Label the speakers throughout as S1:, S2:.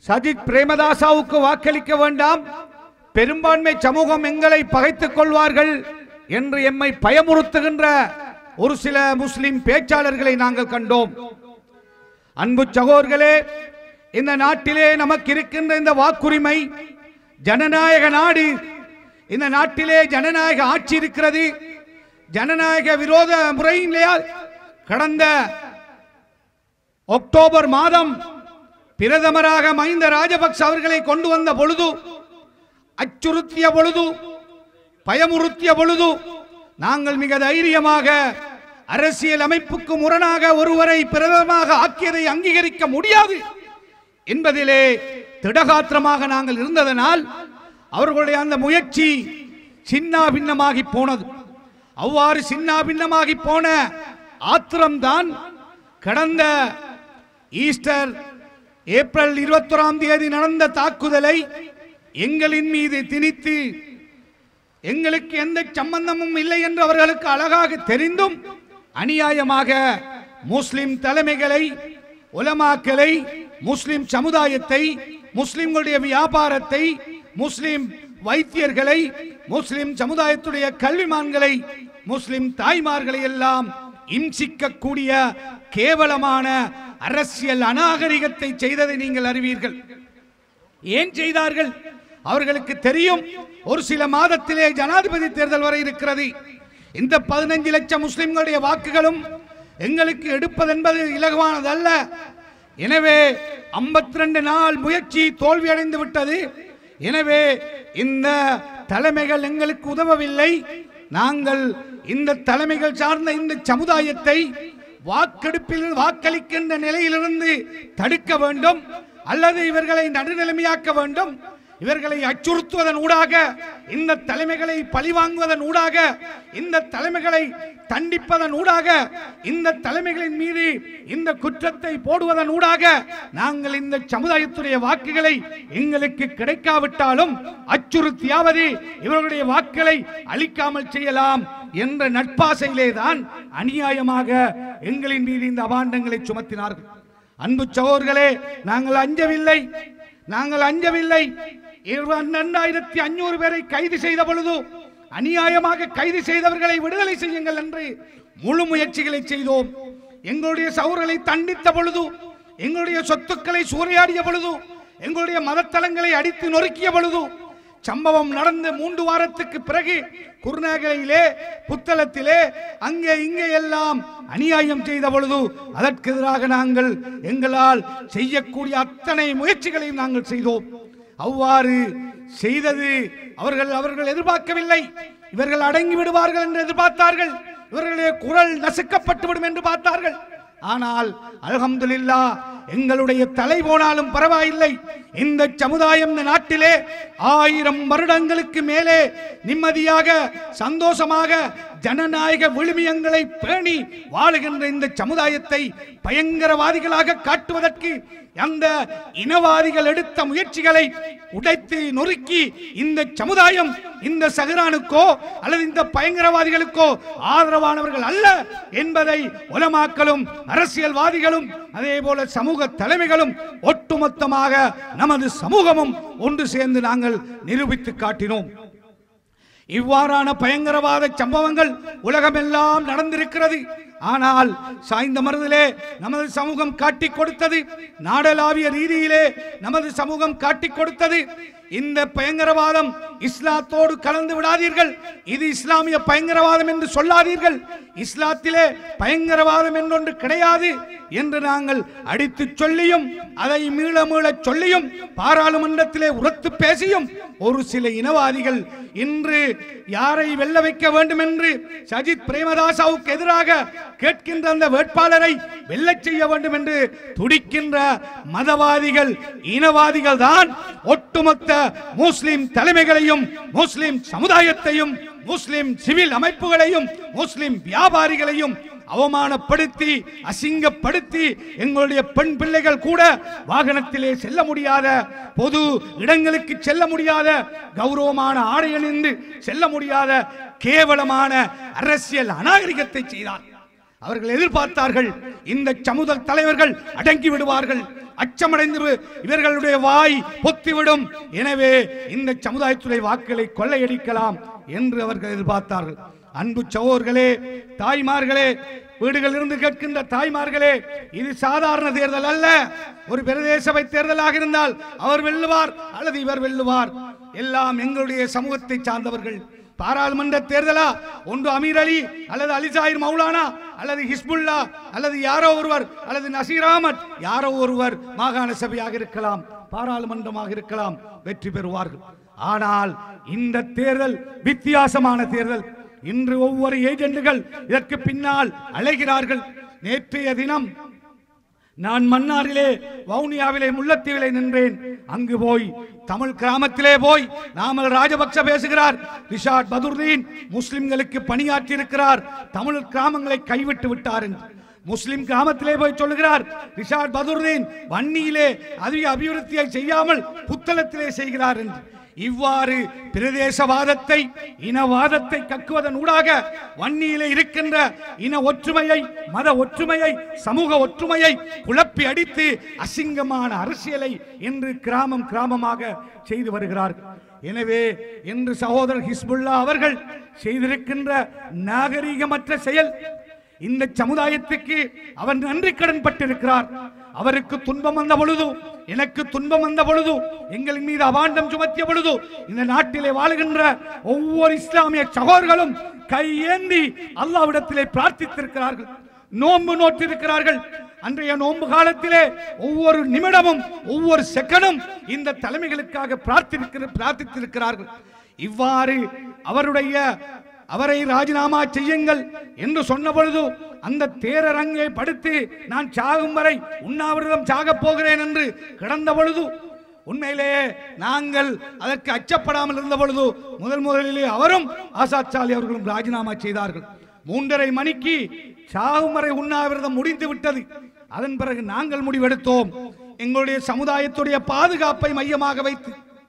S1: சஜித் பிரேமதாசாவுக்கு வாக்களிக்க வேண்டாம் பெரும்பான்மை சமூகம் எங்களை பகைத்துக் கொள்வார்கள் என்று எம்மை பயமுறுத்துகின்ற ஒரு சில முஸ்லிம் பேச்சாளர்களை நாங்கள் கண்டோம் அன்பு சகோதர்களே இந்த நாட்டிலே நமக்கு இருக்கின்ற இந்த வாக்குரிமை ஜனநாயக நாடு இந்த நாட்டிலே ஜனநாயக ஆட்சி இருக்கிறது ஜனநாயக விரோத முறையிலே கடந்த அக்டோபர் மாதம் பிரதமராக மஹிந்த ராஜபக்ச அவர்களை கொண்டு வந்த பொழுது அச்சுறுத்திய பொழுது பயமுறுத்திய பொழுது நாங்கள் மிக தைரியமாக அரசியல் அமைப்புக்கு முரணாக ஒருவரை பிரதமராக ஆக்கியதை அங்கீகரிக்க முடியாது என்பதிலே திடகாத்திரமாக நாங்கள் இருந்ததனால் அவர்களுடைய அந்த முயற்சி சின்னா பின்னமாகி போனது அவ்வாறு சின்னா பின்னமாகி போன ஆத்திரம்தான் கடந்த ஈஸ்டர் ஏப்ரல் இருபத்தொராம் தேதி நடந்த தாக்குதலை எங்களின் மீது திணித்து எங்களுக்கு எந்த சம்பந்தமும் இல்லை என்று அவர்களுக்கு அழகாக தெரிந்தும் அநியாயமாக முஸ்லிம் தலைமைகளை உலமாக்களை முஸ்லிம் சமுதாயத்தை முஸ்லிம்களுடைய வியாபாரத்தை முஸ்லிம் வைத்தியர்களை முஸ்லிம் சமுதாயத்துடைய கல்விமான்களை முஸ்லிம் தாய்மார்களை எல்லாம் இம்சிக்கக்கூடிய கேவலமான அரசியல் அநாகரிகத்தை செய்ததை நீங்கள் அறிவீர்கள் ஏன் செய்தார்கள் அவர்களுக்கு தெரியும் ஒரு சில மாதத்திலே ஜனாதிபதி தேர்தல் வர இருக்கிறது இந்த பதினஞ்சு லட்சம் முஸ்லிம்களுடைய வாக்குகளும் எங்களுக்கு எடுப்பதென்பது இலகுவானதல்ல எனவே 52 நாள் முயற்சி தோல்வியடைந்து விட்டது எனவே இந்த தலைமைகள் எங்களுக்கு உதவவில்லை நாங்கள் இந்த தலைமைகள் சார்ந்த இந்த சமுதாயத்தை வாக்கெடுப்பில் வாக்களிக்கின்ற நிலையிலிருந்து தடுக்க வேண்டும் அல்லது இவர்களை நடுநிலைமையாக்க வேண்டும் இவர்களை அச்சுறுத்துவதன் ஊடாக இந்த தலைமைகளை பழிவாங்குவதன் ஊடாக இந்த தலைமைகளை தண்டிப்பதன் ஊடாக இந்த தலைமைகளின் மீது இந்த குற்றத்தை போடுவதன் ஊடாக நாங்கள் இந்த சமுதாயத்துடைய வாக்குகளை எங்களுக்கு கிடைக்காவிட்டாலும் அச்சுறுத்தியாவது இவர்களுடைய வாக்குகளை அளிக்காமல் செய்யலாம் என்ற நட்பாசையிலே தான் அநியாயமாக எங்களின் மீது இந்த அபாண்டங்களை சுமத்தினார்கள் அன்பு சகோதர்களே நாங்கள் அஞ்சவில்லை நாங்கள் அஞ்சவில்லை இரண்டாயிரத்தி அஞ்சூறு பேரை கைது செய்த பொழுது அநியாயமாக கைது செய்தவர்களை விடுதலை செய்யுங்கள் என்று முழு முயற்சிகளை செய்தோம் எங்களுடைய சௌர்களை தண்டித்த பொழுது எங்களுடைய சொத்துக்களை சூறையாடிய பொழுது எங்களுடைய மதத்தலங்களை அடித்து நொறுக்கிய பொழுது சம்பவம் நடந்து மூன்று வாரத்துக்கு பிறகு குருநகரிலே புத்தளத்திலே அங்கே இங்கே எல்லாம் அநியாயம் செய்த பொழுது அதற்கு எதிராக நாங்கள் எங்களால் செய்யக்கூடிய அத்தனை முயற்சிகளையும் நாங்கள் செய்தோம் அவ்வாறு செய்தது அவர்கள் அவர்கள் எதிர்பார்க்கவில்லை இவர்கள் அடங்கி விடுவார்கள் என்று எதிர்பார்த்தார்கள் இவர்களுடைய குரல் நசுக்கப்பட்டு விடும் என்று பார்த்தார்கள் ஆனால் அல்ஹம்துலில்லா எங்களுடைய தலை போனாலும் பரவாயில்லை இந்த சமுதாயம் இந்த நாட்டிலே ஆயிரம் வருடங்களுக்கு மேலே நிம்மதியாக சந்தோஷமாக ஜனநாயக விழுமியங்களை பேணி வாழுகின்ற இந்த சமுதாயத்தை பயங்கரவாதிகளாக காட்டுவதற்கு அந்த இனவாதிகள் எடுத்த முயற்சிகளை உடைத்து நொறுக்கி இந்த சமுதாயம் இந்த சஹரானுக்கோ அல்லது இந்த பயங்கரவாதிகளுக்கோ ஆதரவானவர்கள் அல்ல என்பதை உலமாக்களும் அரசியல்வாதிகளும் அதே போல சமூக தலைமைகளும் ஒட்டுமொத்தமாக நமது சமூகமும் ஒன்று சேர்ந்து நாங்கள் நிரூபித்து காட்டினோம் இவ்வாறான பயங்கரவாத சம்பவங்கள் உலகமெல்லாம் நடந்திருக்கிறது ஆனால் சாய்ந்த மருதிலே நமது சமூகம் காட்டிக் கொடுத்தது நாடளாவிய ரீதியிலே நமது சமூகம் காட்டிக் கொடுத்தது இந்த பயங்கரவாதம் இஸ்லாத்தோடு கலந்து விடாதீர்கள் இது இஸ்லாமிய பயங்கரவாதம் என்று சொல்லாதீர்கள் இஸ்லாத்திலே பயங்கரவாதம் என்றொன்று கிடையாது என்று நாங்கள் அடித்து சொல்லியும் அதை மீள மீள சொல்லியும் பாராளுமன்றத்திலே உரத்து பேசியும் ஒரு சில இனவாதிகள் இன்று யாரை வெல்ல வைக்க வேண்டும் என்று சஜித் பிரேமதாசாவுக்கு எதிராக கேட்கின்ற அந்த வேட்பாளரை வெல்லச் செய்ய வேண்டும் என்று துடிக்கின்ற மதவாதிகள் இனவாதிகள் தான் ஒட்டுமொத்த முஸ்லிம் தலைமைகளையும் முஸ்லிம் சமுதாயத்தையும் முஸ்லிம் சிவில் அமைப்புகளையும் முஸ்லிம் வியாபாரிகளையும் அவமானப்படுத்தி அசிங்கப்படுத்தி எங்களுடைய பெண் பிள்ளைகள் கூட வாகனத்திலே செல்ல முடியாத பொது இடங்களுக்கு செல்ல முடியாத கௌரவமான ஆடை அணிந்து செல்ல முடியாத கேவலமான அரசியல் அநாகரிகத்தை செய்தார் அவர்கள் எதிர்பார்த்தார்கள் இந்த சமுத தலைவர்கள் அடங்கி விடுவார்கள் அச்சமடைந்து வி- இவர்களுடைய வாய் பொத்திவிடும் எனவே இந்த சமுதாயத்துடைய வாக்குகளை கொள்ளையடிக்கலாம் என்று அவர்கள் எதிர்பார்த்தார்கள் அன்பு சகோதர்களே தாய்மார்களே வீடுகளில் இருந்து கேட்கின்ற தாய்மார்களே இது சாதாரண தேர்தல் அல்ல ஒரு பிரதேச சபை தேர்தலாக இருந்தால் அவர் வெல்லுவார் அல்லது இவர் வெல்லுவார் எல்லாம் எங்களுடைய சமூகத்தை சார்ந்தவர்கள் பாராளுமன்ற தேர்தலா ஒன்று அமீர் அலி அல்லது அலிசாயிர் மௌலானா அல்லது ஹிஸ்புல்லா அல்லது யாரோ ஒருவர் அல்லது நசீர் அகமத் யாரோ ஒருவர் மாகாண சபையாக இருக்கலாம் பாராளுமன்றமாக இருக்கலாம் வெற்றி பெறுவார்கள் ஆனால் இந்த தேர்தல் வித்தியாசமான தேர்தல் இன்று ஒவ்வொரு ஏஜெண்டுகள் இதற்கு பின்னால் அலைகிறார்கள் நேற்றைய தினம் நான் மன்னாரிலே வவுனியாவிலே முல்லத்தீவிலே நின்றேன் அங்கு போய் தமிழ் கிராமத்திலே போய் நாமல் ராஜபக்ச பேசுகிறார் ரிஷாட் பதுர்தீன் முஸ்லிம்களுக்கு பணியாற்றி இருக்கிறார் தமிழ் கிராமங்களை கைவிட்டு விட்டார் என்று முஸ்லிம் கிராமத்திலே போய் சொல்லுகிறார் ரிஷாட் பதுர்தீன் வன்னியிலே அதிக அபிவிருத்தியை செய்யாமல் புத்தளத்திலே செய்கிறார் என்று இவ்வாறு பிரதேசவாதத்தை இனவாதத்தை கக்குவதன் ஊடாக வன்னியிலே இருக்கின்ற இன ஒற்றுமையை மத ஒற்றுமையை சமூக ஒற்றுமையை குழப்பி அடித்து அசிங்கமான அரசியலை இன்று கிராமம் கிராமமாக செய்து வருகிறார்கள் எனவே இன்று சகோதரர் ஹிஸ்புல்லா அவர்கள் செய்திருக்கின்ற நாகரீகமற்ற செயல் இந்த சமுதாயத்துக்கு அவர் நன்றி கடன் பட்டிருக்கிறார் அவருக்கு துன்பம் வந்த பொழுது எனக்கு துன்பம் வந்த பொழுது எங்களின் மீது அபாண்டம் சுமத்திய பொழுது இந்த நாட்டிலே வாழுகின்ற ஒவ்வொரு இஸ்லாமிய சகோதரர்களும் கையேந்தி அல்லாவிடத்திலே பிரார்த்தித்திருக்கிறார்கள் நோன்பு நோட்டிருக்கிறார்கள் அன்றைய நோன்பு காலத்திலே ஒவ்வொரு நிமிடமும் ஒவ்வொரு செகண்டும் இந்த தலைமைகளுக்காக பிரார்த்திருக்கிற பிரார்த்தித்திருக்கிறார்கள் இவ்வாறு அவருடைய அவரை ராஜினாமா செய்யுங்கள் என்று சொன்ன பொழுது அந்த தேரரங்கை படுத்து நான் சாகும் வரை உண்ணாவிரதம் சாகப் போகிறேன் என்று கிடந்த பொழுது உண்மையிலேயே நாங்கள் அதற்கு அச்சப்படாமல் இருந்த பொழுது முதல் முதலிலே அவரும் ஆசாத் சாலி அவர்களும் ராஜினாமா செய்தார்கள் மூன்றரை மணிக்கு சாகும் வரை உண்ணாவிரதம் முடிந்து விட்டது அதன் பிறகு நாங்கள் முடிவெடுத்தோம் எங்களுடைய சமுதாயத்துடைய பாதுகாப்பை மையமாக வைத்து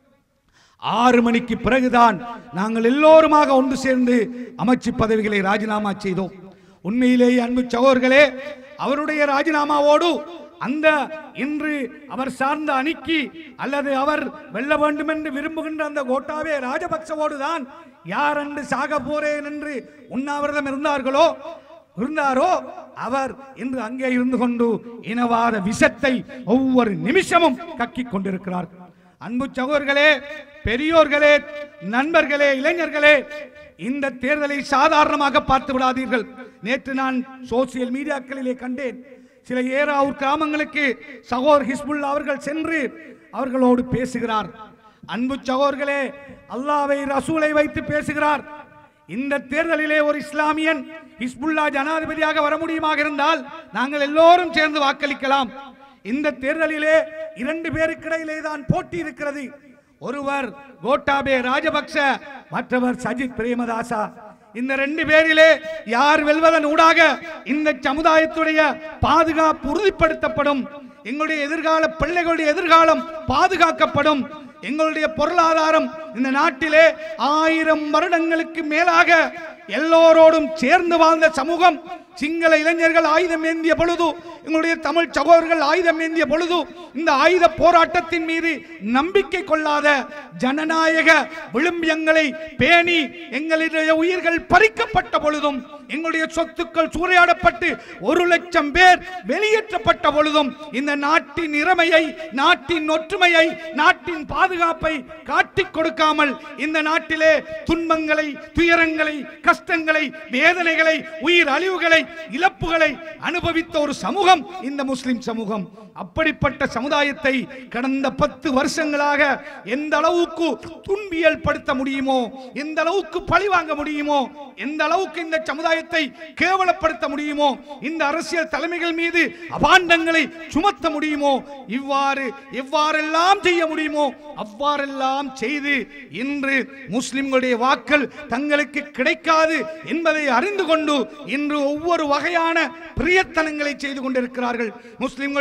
S1: ஆறு மணிக்கு பிறகுதான் நாங்கள் எல்லோருமாக ஒன்று சேர்ந்து அமைச்சு பதவிகளை ராஜினாமா செய்தோம் உண்மையிலேயே அன்பு சகோதரர்களே அவருடைய ராஜினாமாவோடு அந்த இன்று அவர் சார்ந்த அணிக்கு அல்லது அவர் வெல்ல வேண்டும் என்று விரும்புகின்ற அந்த கோட்டாவே ராஜபக்சவோடு தான் யார் என்று சாக போறேன் என்று உண்ணாவிரதம் இருந்தார்களோ இருந்தாரோ அவர் இன்று அங்கே இருந்து கொண்டு இனவாத விஷத்தை ஒவ்வொரு நிமிஷமும் கக்கிக் கொண்டிருக்கிறார் அன்பு சகோதரர்களே பெரியோர்களே நண்பர்களே இளைஞர்களே இந்த தேர்தலை சாதாரணமாக பார்த்து விடாதீர்கள் நேற்று நான் சோசியல் மீடியாக்களிலே கண்டேன் சில ஏராவூர் கிராமங்களுக்கு சகோதர் ஹிஸ்புல்லா அவர்கள் சென்று அவர்களோடு பேசுகிறார் அன்பு சகோதரர்களே அல்லாவை ரசூலை வைத்து பேசுகிறார் இந்த தேர்தலிலே ஒரு இஸ்லாமியன் ஹிஸ்புல்லா ஜனாதிபதியாக வர முடியுமாக இருந்தால் நாங்கள் எல்லோரும் சேர்ந்து வாக்களிக்கலாம் இந்த தேர்தலிலே இரண்டு பேருக்கிடையிலே தான் போட்டி இருக்கிறது ஒருவர் கோட்டாபே ராஜபக்ச மற்றவர் சஜித் பிரேமதாசா இந்த ரெண்டு பேரிலே யார் வெல்வதன் ஊடாக இந்த சமுதாயத்துடைய பாதுகாப்பு உறுதிப்படுத்தப்படும் எங்களுடைய எதிர்கால பிள்ளைகளுடைய எதிர்காலம் பாதுகாக்கப்படும் எங்களுடைய பொருளாதாரம் இந்த நாட்டிலே ஆயிரம் வருடங்களுக்கு மேலாக எல்லோரோடும் சேர்ந்து வாழ்ந்த சமூகம் சிங்கள இளைஞர்கள் ஆயுதம் ஏந்திய பொழுது எங்களுடைய தமிழ் சகோதரர்கள் ஆயுதம் ஏந்திய பொழுது இந்த ஆயுத போராட்டத்தின் மீது நம்பிக்கை கொள்ளாத ஜனநாயக விழும்பியங்களை பேணி எங்களுடைய உயிர்கள் பறிக்கப்பட்ட பொழுதும் எங்களுடைய சொத்துக்கள் சூறையாடப்பட்டு ஒரு லட்சம் பேர் வெளியேற்றப்பட்ட பொழுதும் இந்த நாட்டின் இறமையை நாட்டின் ஒற்றுமையை நாட்டின் பாதுகாப்பை காட்டிக் கொடுக்காமல் இந்த நாட்டிலே துன்பங்களை துயரங்களை கஷ்டங்களை வேதனைகளை உயிர் அழிவுகளை இழப்புகளை அனுபவித்த ஒரு சமூகம் இந்த முஸ்லிம் சமூகம் அப்படிப்பட்ட சமுதாயத்தை கடந்த பத்து வருஷங்களாக எந்த அளவுக்கு துன்பியல் படுத்த முடியுமோ எந்த அளவுக்கு பழி வாங்க முடியுமோ எந்த அளவுக்கு இந்த சமுதாயத்தை கேவலப்படுத்த முடியுமோ இந்த அரசியல் தலைமைகள் மீது அபாண்டங்களை சுமத்த முடியுமோ இவ்வாறு எவ்வாறெல்லாம் செய்ய முடியுமோ அவ்வாறெல்லாம் செய்து இன்று முஸ்லிம்களுடைய வாக்கள் தங்களுக்கு கிடைக்காது என்பதை அறிந்து கொண்டு இன்று ஒவ்வொரு வகையான பிரியத்தனங்களை செய்து கொண்டிருக்கிறார்கள் முஸ்லிம்களுடைய வாக்கு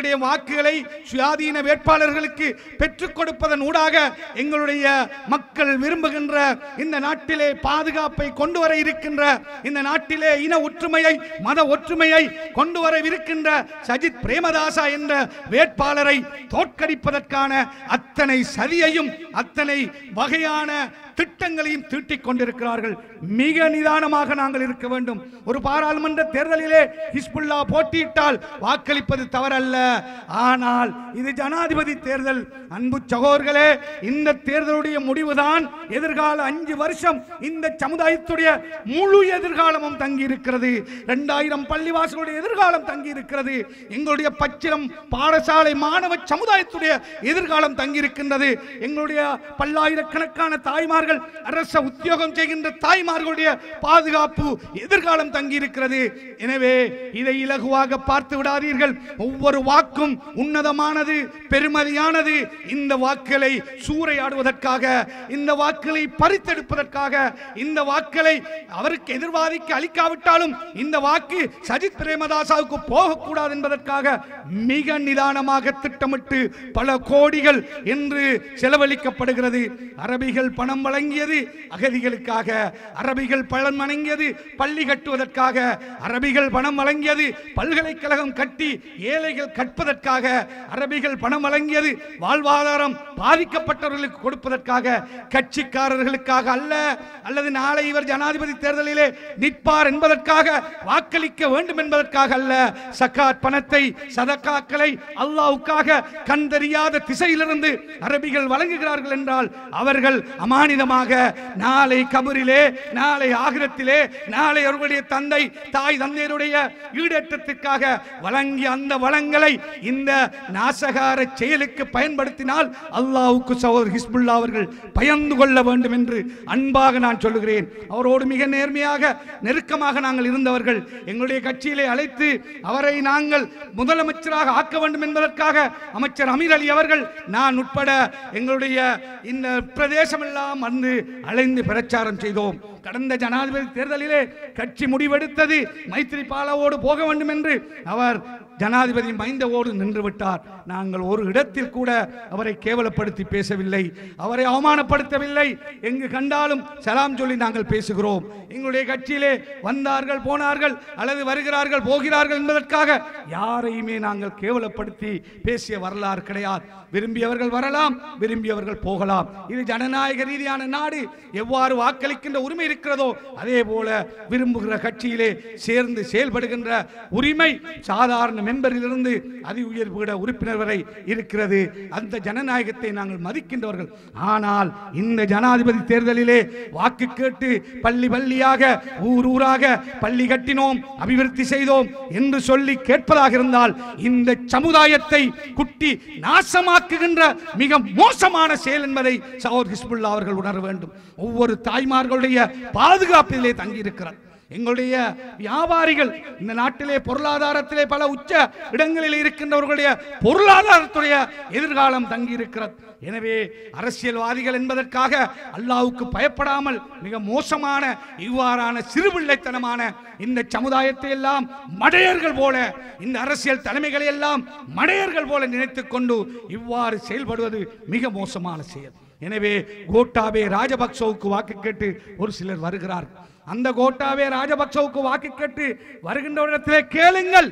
S1: வாக்குகளை சுயாதீன வேட்பாளர்களுக்கு பெற்றுக் கொடுப்பதன் ஊடாக எங்களுடைய மக்கள் விரும்புகின்ற இந்த நாட்டிலே பாதுகாப்பை கொண்டு வர இருக்கின்ற இந்த நாட்டிலே இன ஒற்றுமையை மத ஒற்றுமையை கொண்டு வரவிருக்கின்ற சஜித் பிரேமதாசா என்ற வேட்பாளரை தோற்கடிப்பதற்கான அத்தனை சதியையும் அத்தனை வகையான திட்டங்களையும் தீட்டிக் கொண்டிருக்கிறார்கள் மிக நிதானமாக நாங்கள் இருக்க வேண்டும் ஒரு பாராளுமன்ற தேர்தலிலே ஹிஸ்புல்லா போட்டியிட்டால் வாக்களிப்பது தவறல்ல ஆனால் இது ஜனாதிபதி தேர்தல் அன்பு சகோதரர்களே இந்த தேர்தலுடைய முடிவுதான் எதிர்கால அஞ்சு வருஷம் இந்த சமுதாயத்துடைய முழு எதிர்காலமும் தங்கி இருக்கிறது இரண்டாயிரம் பள்ளிவாசலுடைய எதிர்காலம் தங்கி இருக்கிறது எங்களுடைய பச்சிலம் பாடசாலை மாணவ சமுதாயத்துடைய எதிர்காலம் தங்கி இருக்கின்றது எங்களுடைய பல்லாயிரக்கணக்கான தாய்மார்கள் அரச உத்தியோகம் செய்கின்ற தாய்மார்களுடைய பாதுகாப்பு எதிர்காலம் தங்கி இருக்கிறது எனவே இதை இலகுவாக பார்த்து விடாதீர்கள் ஒவ்வொரு வாக்கும் உன்னதமானது பெருமதியானது இந்த வாக்களை சூறையாடுவதற்காக இந்த வாக்களை பறித்தெடுப்பதற்காக இந்த வாக்களை அவருக்கு எதிர்வாதிக்கு அளிக்காவிட்டாலும் இந்த வாக்கு சஜித் பிரேமதாசாவுக்கு போகக்கூடாது என்பதற்காக மிக நிதானமாக திட்டமிட்டு பல கோடிகள் என்று செலவழிக்கப்படுகிறது அரபிகள் பணம் வழங்கியது அகதிகளுக்காக அரபிகள் பணம் வழங்கியது பள்ளி கட்டுவதற்காக அரபிகள் பணம் வழங்கியது பல்கலைக்கழகம் கட்டி ஏழைகள் கற்பதற்காக அரபிகள் பணம் வழங்கியது வாழ்வாதாரம் பாதிக்கப்பட்டவர்களுக்கு கொடுப்பதற்காக கட்சிக்காரர்களுக்காக அல்ல அல்லது நாளை இவர் ஜனாதிபதி தேர்தலிலே நிற்பார் என்பதற்காக வாக்களிக்க வேண்டும் என்பதற்காக அல்ல சக்காத் பணத்தை சதக்காக்களை அல்லாவுக்காக கண் தெரியாத திசையிலிருந்து அரபிகள் வழங்குகிறார்கள் என்றால் அவர்கள் அமானிதமாக நாளை கபரிலே நாளை ஆகிரத்திலே நாளை அவர்களுடைய தந்தை தாய் தந்தையருடைய ஈடேற்றத்திற்காக வழங்கிய அந்த வளங்களை இந்த நாசகார செயலுக்கு பயன்படுத்தினால் அல்லாவுக்கு சகோதரர் ஹிஸ்புல்லா அவர்கள் பயந்து கொள்ள வேண்டும் என்று அன்பாக நான் சொல்லுகிறேன் அவரோடு மிக நேர்மையாக நெருக்கமாக நாங்கள் இருந்தவர்கள் எங்களுடைய கட்சியிலே அழைத்து அவரை நாங்கள் முதலமைச்சராக ஆக்க வேண்டும் என்பதற்காக அமைச்சர் அமீர் அலி அவர்கள் நான் உட்பட எங்களுடைய இந்த பிரதேசம் எல்லாம் வந்து அலைந்து பிரச்சாரம் செய்தோம் கடந்த ஜனாதிபதி தேர்தலிலே கட்சி முடிவெடுத்தது மைத்திரிபாலவோடு போக வேண்டும் என்று அவர் ஜனாதிபதி மைந்தவோடு நின்று விட்டார் நாங்கள் ஒரு இடத்தில் கூட அவரை கேவலப்படுத்தி பேசவில்லை அவரை அவமானப்படுத்தவில்லை எங்கு கண்டாலும் சலாம் சொல்லி நாங்கள் பேசுகிறோம் எங்களுடைய கட்சியிலே வந்தார்கள் போனார்கள் அல்லது வருகிறார்கள் போகிறார்கள் என்பதற்காக யாரையுமே நாங்கள் கேவலப்படுத்தி பேசிய வரலாறு கிடையாது விரும்பியவர்கள் வரலாம் விரும்பியவர்கள் போகலாம் இது ஜனநாயக ரீதியான நாடு எவ்வாறு வாக்களிக்கின்ற உரிமை இருக்கிறதோ அதே போல விரும்புகிற கட்சியிலே சேர்ந்து செயல்படுகின்ற உரிமை சாதாரண மெம்பரிலிருந்து அதி உயர் பீட உறுப்பினர் வரை இருக்கிறது அந்த ஜனநாயகத்தை நாங்கள் மதிக்கின்றவர்கள் ஆனால் இந்த ஜனாதிபதி தேர்தலிலே வாக்கு கேட்டு பள்ளி பள்ளியாக ஊர் ஊராக பள்ளி கட்டினோம் அபிவிருத்தி செய்தோம் என்று சொல்லி கேட்பதாக இருந்தால் இந்த சமுதாயத்தை குட்டி நாசமாக்குகின்ற மிக மோசமான செயல் என்பதை சகோதர் ஹிஸ்புல்லா அவர்கள் உணர வேண்டும் ஒவ்வொரு தாய்மார்களுடைய பாதுகாப்பிலே தங்கியிருக்கிறார் எங்களுடைய வியாபாரிகள் இந்த நாட்டிலே பொருளாதாரத்திலே பல உச்ச இடங்களில் இருக்கின்றவர்களுடைய பொருளாதாரத்துடைய எதிர்காலம் தங்கியிருக்கிறது எனவே அரசியல்வாதிகள் என்பதற்காக அல்லாவுக்கு பயப்படாமல் மிக மோசமான இவ்வாறான சிறுபிள்ளைத்தனமான இந்த சமுதாயத்தை எல்லாம் மடையர்கள் போல இந்த அரசியல் தலைமைகளை எல்லாம் மடையர்கள் போல நினைத்துக் கொண்டு இவ்வாறு செயல்படுவது மிக மோசமான செயல் எனவே கோட்டாபே ராஜபக்சவுக்கு வாக்கு கேட்டு ஒரு சிலர் வருகிறார்கள் அந்த கோட்டாவே ராஜபக்சவுக்கு வாக்கு கேட்டு வருகின்ற இடத்திலே கேளுங்கள்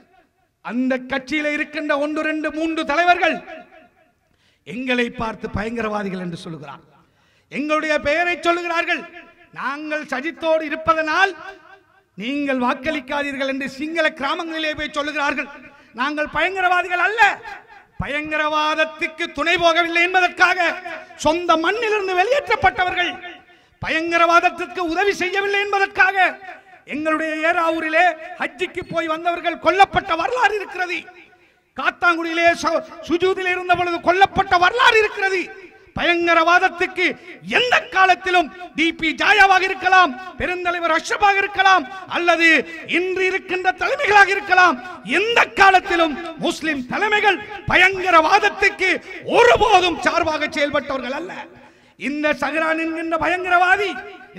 S1: அந்த கட்சியில இருக்கின்ற ஒன்று ரெண்டு மூன்று தலைவர்கள் எங்களை பார்த்து பயங்கரவாதிகள் என்று சொல்லுகிறார் எங்களுடைய பெயரை சொல்லுகிறார்கள் நாங்கள் சஜித்தோடு இருப்பதனால் நீங்கள் வாக்களிக்காதீர்கள் என்று சிங்கள கிராமங்களிலே போய் சொல்லுகிறார்கள் நாங்கள் பயங்கரவாதிகள் அல்ல பயங்கரவாதத்துக்கு துணை போகவில்லை என்பதற்காக சொந்த மண்ணிலிருந்து வெளியேற்றப்பட்டவர்கள் பயங்கரவாதத்திற்கு உதவி செய்யவில்லை என்பதற்காக எங்களுடைய ஏராவூரிலே ஹஜ்ஜிக்கு போய் வந்தவர்கள் கொல்லப்பட்ட வரலாறு இருக்கிறது காத்தாங்குடியிலே சு- சுஜூதிலே இருந்த பொழுது கொல்லப்பட்ட வரலாறு இருக்கிறது பயங்கரவாதத்துக்கு எந்த காலத்திலும் டிபி ஜாயாவாக இருக்கலாம் பெருந்தலைவர் அஷ்ரபாக இருக்கலாம் அல்லது இன்று இருக்கின்ற தலைமைகளாக இருக்கலாம் எந்த காலத்திலும் முஸ்லிம் தலைமைகள் பயங்கரவாதத்துக்கு ஒருபோதும் சார்பாக செயல்பட்டவர்கள் அல்ல இந்த சஹரான் என்கின்ற பயங்கரவாதி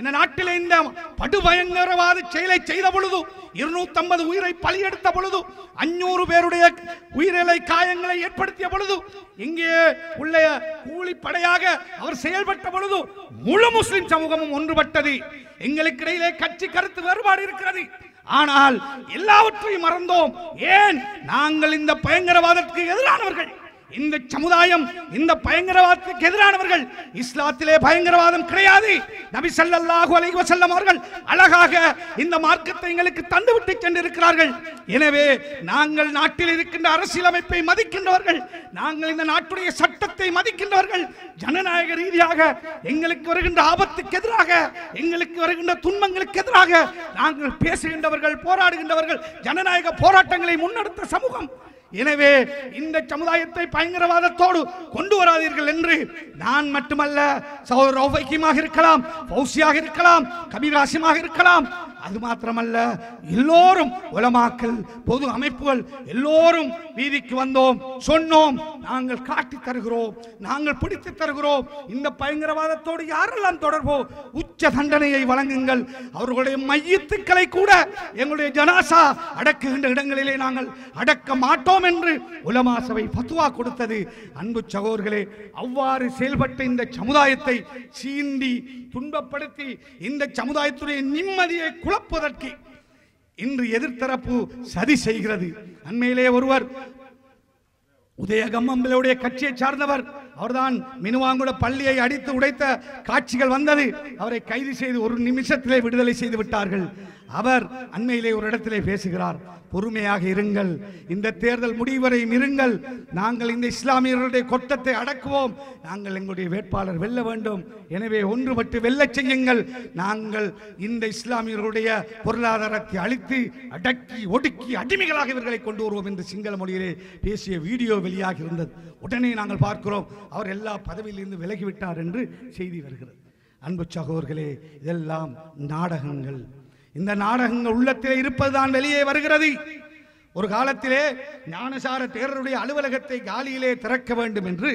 S1: இந்த நாட்டிலே இந்த படுபயங்கரவாத செயலை செய்த பொழுது இருநூத்தி உயிரை பலியெடுத்த பொழுது அஞ்சூறு பேருடைய உயிரிழை காயங்களை ஏற்படுத்திய பொழுது இங்கே உள்ள கூலிப்படையாக அவர் செயல்பட்ட பொழுது முழு முஸ்லிம் சமூகமும் ஒன்றுபட்டது எங்களுக்கு இடையிலே கட்சி கருத்து வேறுபாடு இருக்கிறது ஆனால் எல்லாவற்றையும் மறந்தோம் ஏன் நாங்கள் இந்த பயங்கரவாதத்துக்கு எதிரானவர்கள் இந்த சமுதாயம் இந்த பயங்கரவாதத்துக்கு எதிரானவர்கள் இஸ்லாத்திலே பயங்கரவாதம் கிடையாது நபி ஸல்லல்லாஹு அலைஹி வஸல்லம் அவர்கள் அழகாக இந்த மார்க்கத்தை எங்களுக்கு தந்துவிட்டு சென்றிருக்கிறார்கள் எனவே நாங்கள் நாட்டில் இருக்கின்ற அரசியலமைப்பை மதிக்கின்றவர்கள் நாங்கள் இந்த நாட்டுடைய சட்டத்தை மதிக்கின்றவர்கள் ஜனநாயக ரீதியாக எங்களுக்கு வருகின்ற ஆபத்துக்கு எதிராக எங்களுக்கு வருகின்ற துன்பங்களுக்கு எதிராக நாங்கள் பேசுகின்றவர்கள் போராடுகின்றவர்கள் ஜனநாயக போராட்டங்களை முன்னெடுத்த சமூகம் எனவே இந்த சமுதாயத்தை பயங்கரவாதத்தோடு கொண்டு வராதீர்கள் என்று நான் மட்டுமல்ல சகோதரர் ரௌஃபைக்கியமாக இருக்கலாம் ஃபௌசியாக இருக்கலாம் கபீராசிமாக இருக்கலாம் அது மாத்திரமல்ல எல்லோரும் உலமாக்கல் பொது அமைப்புகள் எல்லோரும் வீதிக்கு வந்தோம் சொன்னோம் நாங்கள் காட்டி தருகிறோம் நாங்கள் பிடித்து தருகிறோம் இந்த பயங்கரவாதத்தோடு யாரெல்லாம் தொடர்போ உச்ச தண்டனையை வழங்குங்கள் அவர்களுடைய மையத்துக்களை கூட எங்களுடைய ஜனாசா அடக்குகின்ற இடங்களிலே நாங்கள் அடக்க மாட்டோம் என்று உலமா சபை ஃபத்வா கொடுத்தது அன்பு சகோதரர்களே அவ்வாறு செயல்பட்ட இந்த சமுதாயத்தை சீண்டி துன்பப்படுத்தி இந்த சமுதாயத்துடைய நிம்மதியை குழப்பதற்கு இன்று எதிர்த்தரப்பு சதி செய்கிறது அண்மையிலே ஒருவர் உதயகம்மம்பிலுடைய கட்சியை சார்ந்தவர் அவர்தான் மினுவாங்குட பள்ளியை அடித்து உடைத்த காட்சிகள் வந்தது அவரை கைது செய்து ஒரு நிமிஷத்திலே விடுதலை செய்து விட்டார்கள் அவர் அண்மையிலே ஒரு இடத்திலே பேசுகிறார் பொறுமையாக இருங்கள் இந்த தேர்தல் முடிவரையும் இருங்கள் நாங்கள் இந்த இஸ்லாமியர்களுடைய கொட்டத்தை அடக்குவோம் நாங்கள் எங்களுடைய வேட்பாளர் வெல்ல வேண்டும் எனவே ஒன்றுபட்டு வெல்லச் செய்யுங்கள் நாங்கள் இந்த இஸ்லாமியர்களுடைய பொருளாதாரத்தை அழித்து அடக்கி ஒடுக்கி அடிமைகளாக இவர்களை கொண்டு வருவோம் என்று சிங்கள மொழியிலே பேசிய வீடியோ வெளியாகி இருந்தது உடனே நாங்கள் பார்க்கிறோம் அவர் எல்லா பதவியிலிருந்து விலகிவிட்டார் என்று செய்தி வருகிறது அன்பு சகோதரர்களே இதெல்லாம் நாடகங்கள் இந்த நாடகங்கள் உள்ளத்திலே இருப்பதுதான் வெளியே வருகிறது ஒரு காலத்திலே ஞானசார தேரருடைய அலுவலகத்தை காலியிலே திறக்க வேண்டும் என்று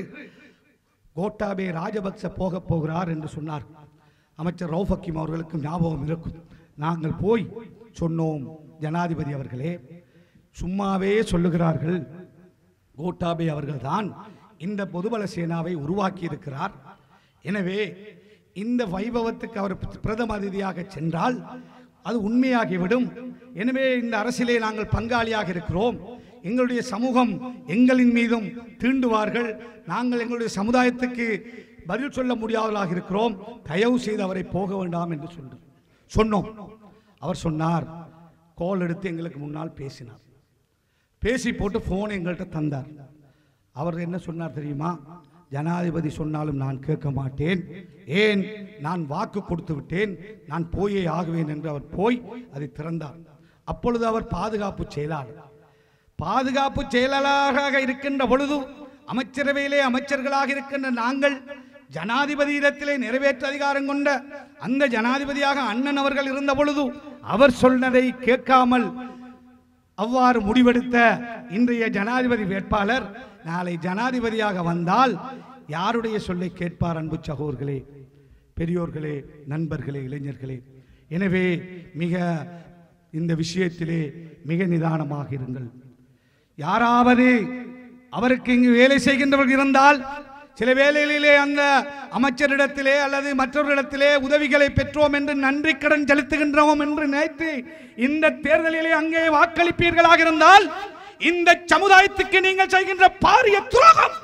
S1: கோட்டாபே ராஜபக்ச போக போகிறார் என்று சொன்னார் அமைச்சர் ரௌஃபக்கிம் அவர்களுக்கும் ஞாபகம் இருக்கும் நாங்கள் போய் சொன்னோம் ஜனாதிபதி அவர்களே சும்மாவே சொல்லுகிறார்கள் கோட்டாபே அவர்கள்தான் இந்த பொதுபல சேனாவை உருவாக்கி இருக்கிறார் எனவே இந்த வைபவத்துக்கு அவர் பிரதம அதிதியாக சென்றால் அது உண்மையாகிவிடும் எனவே இந்த அரசிலே நாங்கள் பங்காளியாக இருக்கிறோம் எங்களுடைய சமூகம் எங்களின் மீதும் தீண்டுவார்கள் நாங்கள் எங்களுடைய சமுதாயத்துக்கு பதில் சொல்ல முடியாதவர்களாக இருக்கிறோம் தயவு செய்து அவரை போக வேண்டாம் என்று சொன்னோம் சொன்னோம் அவர் சொன்னார் கோல் எடுத்து எங்களுக்கு முன்னால் பேசினார் பேசி போட்டு ஃபோன் எங்கள்கிட்ட தந்தார் அவர் என்ன சொன்னார் தெரியுமா ஜனாதிபதி சொன்னாலும் நான் கேட்க மாட்டேன் ஏன் நான் வாக்கு கொடுத்து விட்டேன் நான் போயே ஆகுவேன் என்று அவர் போய் அதை திறந்தார் அப்பொழுது அவர் பாதுகாப்பு செயலாளர் பாதுகாப்பு செயலாளராக இருக்கின்ற பொழுது அமைச்சரவையிலே அமைச்சர்களாக இருக்கின்ற நாங்கள் ஜனாதிபதியிடத்திலே நிறைவேற்ற அதிகாரம் கொண்ட அந்த ஜனாதிபதியாக அண்ணன் அவர்கள் இருந்த பொழுது அவர் சொன்னதை கேட்காமல் அவ்வாறு முடிவெடுத்த இன்றைய ஜனாதிபதி வேட்பாளர் நாளை ஜனாதிபதியாக வந்தால் யாருடைய சொல்லை கேட்பார் அன்பு சகோதர்களே பெரியோர்களே நண்பர்களே இளைஞர்களே எனவே மிக இந்த விஷயத்திலே மிக நிதானமாக இருங்கள் யாராவது அவருக்கு இங்கு வேலை செய்கின்றவர்கள் இருந்தால் சில வேளைகளிலே அந்த அமைச்சரிடத்திலே அல்லது மற்றவரிடத்திலே உதவிகளை பெற்றோம் என்று நன்றி கடன் செலுத்துகின்றோம் என்று நினைத்து இந்த தேர்தலிலே அங்கே வாக்களிப்பீர்களாக இருந்தால் இந்த சமுதாயத்துக்கு நீங்கள் செய்கின்ற பாரிய துரோகம்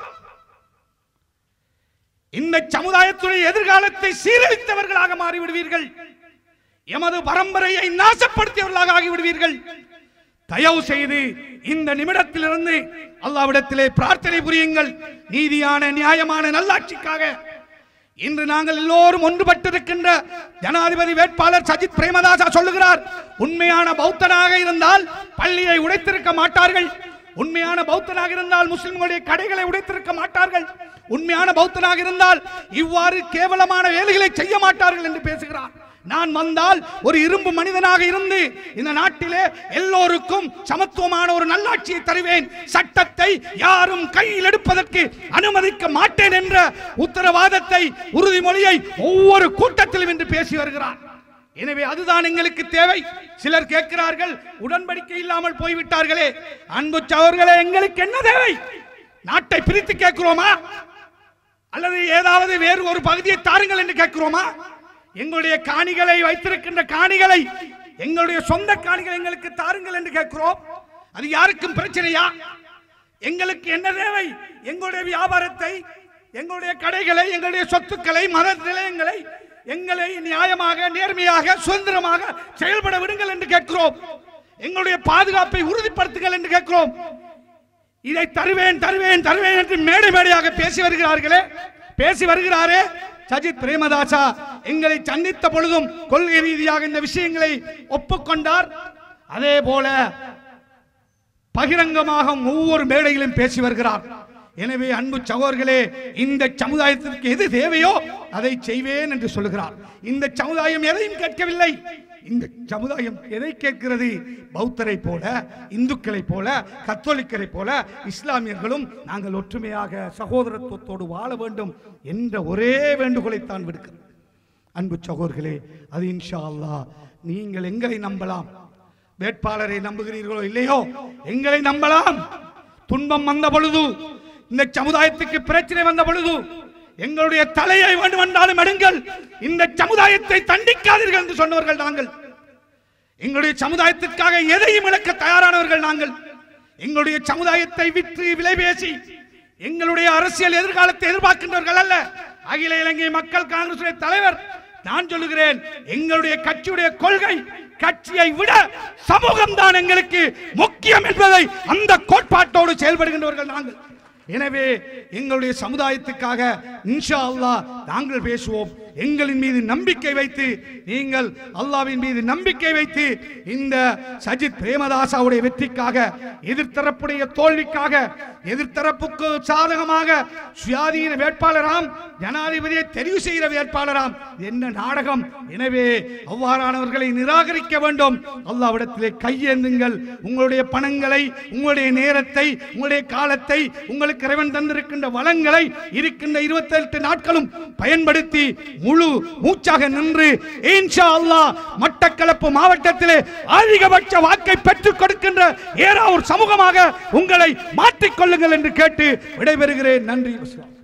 S1: இந்த சமுதாயத்துடைய எதிர்காலத்தை சீரழித்தவர்களாக மாறிவிடுவீர்கள் எமது பரம்பரையை நாசப்படுத்தியவர்களாக ஆகிவிடுவீர்கள் தயவு செய்து இந்த நிமிடத்திலிருந்து அல்லாவிடத்திலே பிரார்த்தனை புரியுங்கள் நீதியான நியாயமான நல்லாட்சிக்காக இன்று நாங்கள் எல்லோரும் ஒன்றுபட்டிருக்கின்ற ஜனாதிபதி வேட்பாளர் சஜித் பிரேமதாசா சொல்லுகிறார் உண்மையான பௌத்தனாக இருந்தால் பள்ளியை உடைத்திருக்க மாட்டார்கள் உண்மையான பௌத்தனாக இருந்தால் முஸ்லிம்களுடைய கடைகளை உடைத்திருக்க மாட்டார்கள் உண்மையான பௌத்தனாக இருந்தால் இவ்வாறு கேவலமான வேலைகளை செய்ய மாட்டார்கள் என்று பேசுகிறார் நான் வந்தால் ஒரு இரும்பு மனிதனாக இருந்து இந்த நாட்டிலே எல்லோருக்கும் சமத்துவமான ஒரு நல்லாட்சியை தருவேன் சட்டத்தை யாரும் கையில் எடுப்பதற்கு அனுமதிக்க மாட்டேன் என்ற உத்தரவாதத்தை உறுதிமொழியை ஒவ்வொரு கூட்டத்திலும் என்று பேசி வருகிறார் எனவே அதுதான் எங்களுக்கு தேவை சிலர் கேட்கிறார்கள் உடன்படிக்கை இல்லாமல் போய்விட்டார்களே அன்பு சவர்களே எங்களுக்கு என்ன தேவை நாட்டை பிரித்து கேட்கிறோமா அல்லது ஏதாவது வேறு ஒரு பகுதியை தாருங்கள் என்று கேட்கிறோமா எங்களுடைய காணிகளை வைத்திருக்கின்ற காணிகளை எங்களுடைய சொந்த காணிகளை எங்களுக்கு தாருங்கள் என்று கேட்கிறோம் அது யாருக்கும் பிரச்சனையா எங்களுக்கு என்ன தேவை எங்களுடைய வியாபாரத்தை எங்களுடைய கடைகளை எங்களுடைய சொத்துக்களை மத நிலையங்களை எங்களை நியாயமாக நேர்மையாக சுதந்திரமாக செயல்பட விடுங்கள் என்று கேட்கிறோம் எங்களுடைய பாதுகாப்பை உறுதிப்படுத்துங்கள் என்று கேட்கிறோம் இதை தருவேன் தருவேன் தருவேன் என்று மேடை மேடையாக பேசி வருகிறார்களே பேசி வருகிறாரே சஜித் பிரேமதாசா எங்களை சந்தித்த பொழுதும் கொள்கை ரீதியாக இந்த விஷயங்களை ஒப்புக்கொண்டார் அதே போல பகிரங்கமாக ஒவ்வொரு மேடையிலும் பேசி வருகிறார் எனவே அன்பு சகோதரர்களே இந்த சமுதாயத்திற்கு எது தேவையோ அதை செய்வேன் என்று சொல்லுகிறார் இந்த சமுதாயம் எதையும் கேட்கவில்லை இந்த சமுதாயம் எதை கேட்கிறது பௌத்தரை போல இந்துக்களை போல கத்தோலிக்கரை போல இஸ்லாமியர்களும் நாங்கள் ஒற்றுமையாக சகோதரத்துவத்தோடு வாழ வேண்டும் என்ற ஒரே வேண்டுகோளைத்தான் விடுக்கிறது அன்பு சகோதரர்களே அது இன்ஷா அல்லாஹ் நீங்கள் எங்களை நம்பலாம் வேட்பாளரை நம்புகிறீர்களோ இல்லையோ எங்களை நம்பலாம் துன்பம் வந்த பொழுது இந்த சமுதாயத்துக்கு பிரச்சனை வந்த பொழுது எங்களுடைய தலையை வேண்டுமென்றாலும் எடுங்கள் இந்த சமுதாயத்தை தண்டிக்காதீர்கள் என்று சொன்னவர்கள் நாங்கள் எங்களுடைய சமுதாயத்திற்காக எதையும் இழக்க தயாரானவர்கள் நாங்கள் எங்களுடைய சமுதாயத்தை விற்று விலை பேசி எங்களுடைய அரசியல் எதிர்காலத்தை எதிர்பார்க்கின்றவர்கள் அல்ல அகில இலங்கை மக்கள் காங்கிரசுடைய தலைவர் நான் சொல்லுகிறேன் எங்களுடைய கட்சியுடைய கொள்கை கட்சியை விட சமூகம் தான் எங்களுக்கு முக்கியம் என்பதை அந்த கோட்பாட்டோடு செயல்படுகின்றவர்கள் நாங்கள் எனவே எங்களுடைய சமுதாயத்துக்காக இன்ஷா அல்லாஹ் நாங்கள் பேசுவோம் எங்களின் மீது நம்பிக்கை வைத்து நீங்கள் அல்லாவின் மீது நம்பிக்கை வைத்து இந்த சஜித் பிரேமதாசாவுடைய வெற்றிக்காக எதிர்த்தரப்புடைய தோல்விக்காக எதிர்த்தரப்புக்கு சாதகமாக சுயாதீன வேட்பாளராம் ஜனாதிபதியை தெரிவு செய்கிற வேட்பாளராம் இது என்ன நாடகம் எனவே அவ்வாறானவர்களை நிராகரிக்க வேண்டும் அல்லாவிடத்திலே கையேந்துங்கள் உங்களுடைய பணங்களை உங்களுடைய நேரத்தை உங்களுடைய காலத்தை உங்களுக்கு இறைவன் தந்திருக்கின்ற வளங்களை இருக்கின்ற இருபத்தி எட்டு நாட்களும் பயன்படுத்தி முழு மூச்சாக நின்று இன்ஷா அல்லாஹ் மட்டக்களப்பு மாவட்டத்திலே அதிகபட்ச வாக்கை பெற்றுக் கொடுக்கின்ற ஏறா ஒரு சமூகமாக உங்களை மாற்றிக் கொள்ளுங்கள் என்று கேட்டு விடைபெறுகிறேன் நன்றி